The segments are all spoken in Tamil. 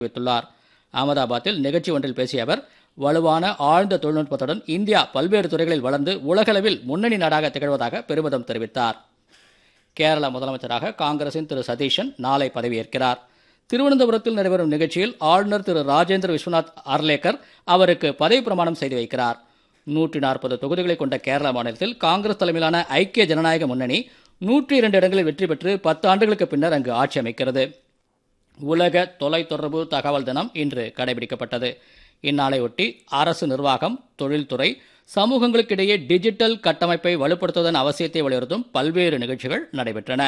தெரிவித்துள்ளார் அகமதாபாத்தில் நிகழ்ச்சி ஒன்றில் பேசிய அவர் வலுவான ஆழ்ந்த தொழில்நுட்பத்துடன் இந்தியா பல்வேறு துறைகளில் வளர்ந்து உலகளவில் முன்னணி நாடாக திகழ்வதாக பெருமிதம் தெரிவித்தார் கேரள முதலமைச்சராக காங்கிரசின் திரு சதீஷன் நாளை பதவியேற்கிறார் திருவனந்தபுரத்தில் நடைபெறும் நிகழ்ச்சியில் ஆளுநர் திரு ராஜேந்திர விஸ்வநாத் அர்லேக்கர் அவருக்கு பதவி பிரமாணம் செய்து வைக்கிறார் நூற்றி நாற்பது தொகுதிகளை கொண்ட கேரள மாநிலத்தில் காங்கிரஸ் தலைமையிலான ஐக்கிய ஜனநாயக முன்னணி நூற்றி இரண்டு இடங்களில் வெற்றி பெற்று பத்து ஆண்டுகளுக்கு பின்னர் அங்கு ஆட்சி அமைக்கிறது உலக தொலைத்தொடர்பு தகவல் தினம் இன்று கடைபிடிக்கப்பட்டது இந்நாளையொட்டி அரசு நிர்வாகம் தொழில்துறை சமூகங்களுக்கிடையே டிஜிட்டல் கட்டமைப்பை வலுப்படுத்துவதன் அவசியத்தை வலியுறுத்தும் பல்வேறு நிகழ்ச்சிகள் நடைபெற்றன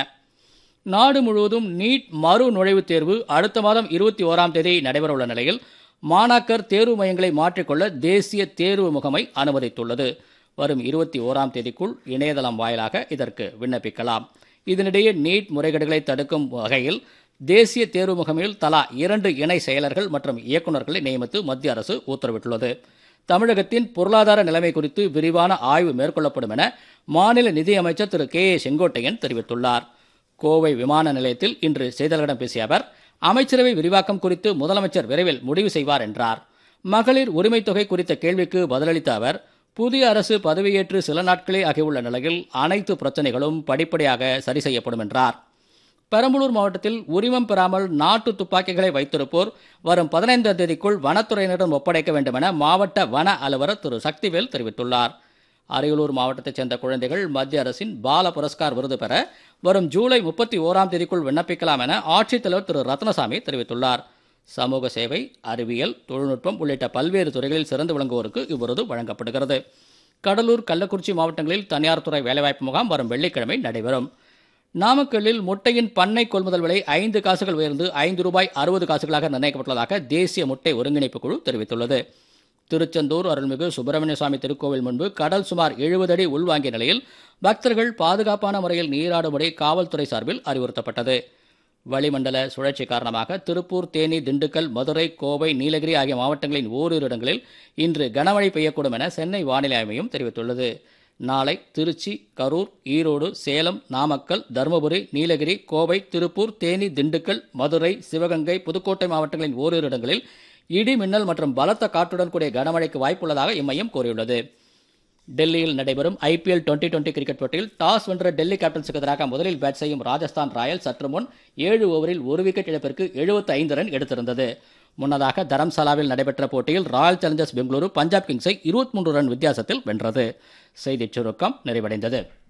நாடு முழுவதும் நீட் மறு நுழைவுத் தேர்வு அடுத்த மாதம் இருபத்தி ஓராம் தேதி நடைபெறவுள்ள நிலையில் மாணாக்கர் தேர்வு மையங்களை மாற்றிக்கொள்ள தேசிய தேர்வு முகமை அனுமதித்துள்ளது வரும் இருபத்தி ஓராம் தேதிக்குள் இணையதளம் வாயிலாக இதற்கு விண்ணப்பிக்கலாம் இதனிடையே நீட் முறைகேடுகளை தடுக்கும் வகையில் தேசிய தேர்வு முகமையில் தலா இரண்டு இணை செயலர்கள் மற்றும் இயக்குநர்களை நியமித்து மத்திய அரசு உத்தரவிட்டுள்ளது தமிழகத்தின் பொருளாதார நிலைமை குறித்து விரிவான ஆய்வு மேற்கொள்ளப்படும் என மாநில நிதியமைச்சர் திரு கே ஏ செங்கோட்டையன் தெரிவித்துள்ளார் கோவை விமான நிலையத்தில் இன்று செய்தியாளர்களிடம் பேசிய அவர் அமைச்சரவை விரிவாக்கம் குறித்து முதலமைச்சர் விரைவில் முடிவு செய்வார் என்றார் மகளிர் உரிமைத் தொகை குறித்த கேள்விக்கு பதிலளித்த அவர் புதிய அரசு பதவியேற்று சில நாட்களே ஆகியுள்ள நிலையில் அனைத்து பிரச்சனைகளும் படிப்படியாக சரி செய்யப்படும் என்றார் பெரம்பலூர் மாவட்டத்தில் உரிமம் பெறாமல் நாட்டு துப்பாக்கிகளை வைத்திருப்போர் வரும் பதினைந்தாம் தேதிக்குள் வனத்துறையினரிடம் ஒப்படைக்க வேண்டும் என மாவட்ட வன அலுவலர் திரு சக்திவேல் தெரிவித்துள்ளார் அரியலூர் மாவட்டத்தைச் சேர்ந்த குழந்தைகள் மத்திய அரசின் பால புரஸ்கார் விருது பெற வரும் ஜூலை முப்பத்தி ஓராம் தேதிக்குள் விண்ணப்பிக்கலாம் என ஆட்சித்தலைவர் திரு ரத்னசாமி தெரிவித்துள்ளார் சமூக சேவை அறிவியல் தொழில்நுட்பம் உள்ளிட்ட பல்வேறு துறைகளில் சிறந்து விளங்குவோருக்கு இவ்விருது வழங்கப்படுகிறது கடலூர் கள்ளக்குறிச்சி மாவட்டங்களில் தனியார் துறை வேலைவாய்ப்பு முகாம் வரும் வெள்ளிக்கிழமை நடைபெறும் நாமக்கல்லில் முட்டையின் பண்ணை கொள்முதல் விலை ஐந்து காசுகள் உயர்ந்து ஐந்து ரூபாய் அறுபது காசுகளாக நிர்ணயிக்கப்பட்டுள்ளதாக தேசிய முட்டை ஒருங்கிணைப்பு குழு தெரிவித்துள்ளது திருச்செந்தூர் அருள்மிகு சுப்பிரமணிய சுவாமி திருக்கோவில் முன்பு கடல் சுமார் எழுபது அடி உள்வாங்கிய நிலையில் பக்தர்கள் பாதுகாப்பான முறையில் நீராடும்படி காவல்துறை சார்பில் அறிவுறுத்தப்பட்டது வளிமண்டல சுழற்சி காரணமாக திருப்பூர் தேனி திண்டுக்கல் மதுரை கோவை நீலகிரி ஆகிய மாவட்டங்களின் ஓரிரு இடங்களில் இன்று கனமழை பெய்யக்கூடும் என சென்னை வானிலை ஆய்வையும் தெரிவித்துள்ளது நாளை திருச்சி கரூர் ஈரோடு சேலம் நாமக்கல் தருமபுரி நீலகிரி கோவை திருப்பூர் தேனி திண்டுக்கல் மதுரை சிவகங்கை புதுக்கோட்டை மாவட்டங்களின் ஓரிரு இடங்களில் இடி மின்னல் மற்றும் பலத்த காற்றுடன் கூடிய கனமழைக்கு வாய்ப்புள்ளதாக இம்மையம் கூறியுள்ளது டெல்லியில் நடைபெறும் ஐபிஎல் டுவெண்டி டுவெண்டி கிரிக்கெட் போட்டியில் டாஸ் வென்ற டெல்லி கேப்டன்ஸுக்கு எதிராக முதலில் பேட் செய்யும் ராஜஸ்தான் ராயல்ஸ் சற்று முன் ஏழு ஓவரில் ஒரு விக்கெட் இழப்பிற்கு 75 ரன் எடுத்திருந்தது முன்னதாக தரம்சாலாவில் நடைபெற்ற போட்டியில் ராயல் சேலஞ்சர்ஸ் பெங்களூரு பஞ்சாப் கிங்ஸை 23 ரன் வித்தியாசத்தில் வென்றது செய்திச் சுருக்கம் நிறைவடைந்தது